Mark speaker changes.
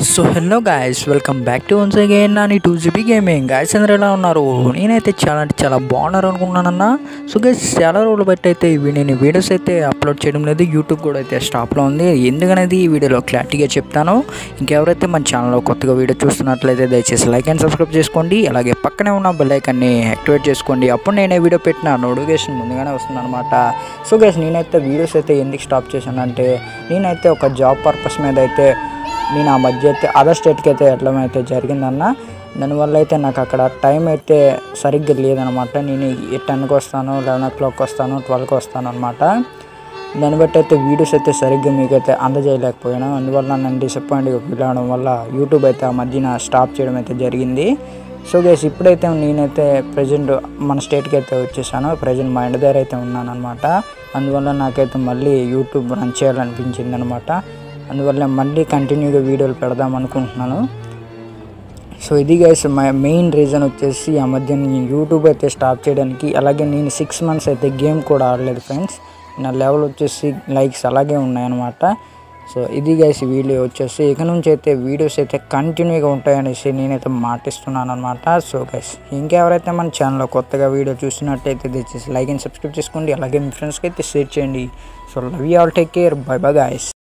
Speaker 1: so hello guys welcome back to once again Nani two GB gaming guys అందరూ ఎలా ఉన్నారు నేనైతే చాలా అంటే చాలా బాగున్నారు అనుకున్నానన్న సో గైస్ చాలా రోజులు బట్టి అయితే ఇవి నేను వీడియోస్ అయితే అప్లోడ్ చేయడం లేదు యూట్యూబ్ కూడా అయితే స్టాప్లో ఉంది ఎందుకనేది ఈ వీడియోలో క్లారిటీగా చెప్తాను ఇంకెవరైతే మన ఛానల్లో కొత్తగా వీడియో చూస్తున్నట్లయితే దయచేసి లైక్ అండ్ సబ్స్క్రైబ్ చేసుకోండి అలాగే పక్కనే ఉన్న బెల్ ఐకాన్ని యాక్టివేట్ చేసుకోండి అప్పుడు నేనే వీడియో పెట్టిన నోటిఫికేషన్ ముందుగానే వస్తుంది అనమాట సో గైస్ నేనైతే వీడియోస్ అయితే ఎందుకు స్టాప్ చేశానంటే నేనైతే ఒక జాబ్ పర్పస్ మీద అయితే నేను ఆ మధ్య అయితే అదర్ స్టేట్కి అయితే వెళ్ళడం అయితే జరిగిందన్న దానివల్ల అయితే నాకు అక్కడ టైం అయితే సరిగ్గా లేదనమాట నేను టెన్కి వస్తాను లెవెన్ ఓ క్లాక్ వస్తాను ట్వెల్వ్కి వస్తాను అనమాట దాన్ని బట్టి అయితే వీడియోస్ అయితే సరిగ్గా మీకైతే అందజేయలేకపోయాను అందువల్ల నన్ను డిసప్పాయింట్గా ఫీల్ అవడం వల్ల యూట్యూబ్ అయితే ఆ మధ్యన స్టాప్ చేయడం అయితే జరిగింది సో గైస్ ఇప్పుడైతే నేనైతే ప్రజెంట్ మన స్టేట్కి అయితే వచ్చేసాను ప్రజెంట్ మా ఇంటి దగ్గర అయితే ఉన్నాను అనమాట అందువల్ల నాకైతే మళ్ళీ యూట్యూబ్ రన్ చేయాలనిపించింది అనమాట అందువల్ల మళ్ళీ కంటిన్యూగా వీడియోలు పెడదాం అనుకుంటున్నాను సో ఇది గైస్ మై మెయిన్ రీజన్ వచ్చేసి ఆ మధ్య నేను యూట్యూబ్ అయితే స్టాప్ చేయడానికి అలాగే నేను సిక్స్ మంత్స్ అయితే గేమ్ కూడా ఆడలేదు ఫ్రెండ్స్ నా లెవెల్ వచ్చేసి లైక్స్ అలాగే ఉన్నాయన్నమాట సో ఇది గైస్ వీడియో వచ్చేసి ఇక నుంచి అయితే వీడియోస్ అయితే కంటిన్యూగా ఉంటాయనేసి నేనైతే మాటిస్తున్నాను అనమాట సో గైస్ ఇంకెవరైతే మన ఛానల్లో కొత్తగా వీడియో చూసినట్టయితే దయచేసి లైక్ అండ్ సబ్స్క్రైబ్ చేసుకోండి అలాగే మీ ఫ్రెండ్స్కి అయితే షేర్ చేయండి so love you all take care bye bye guys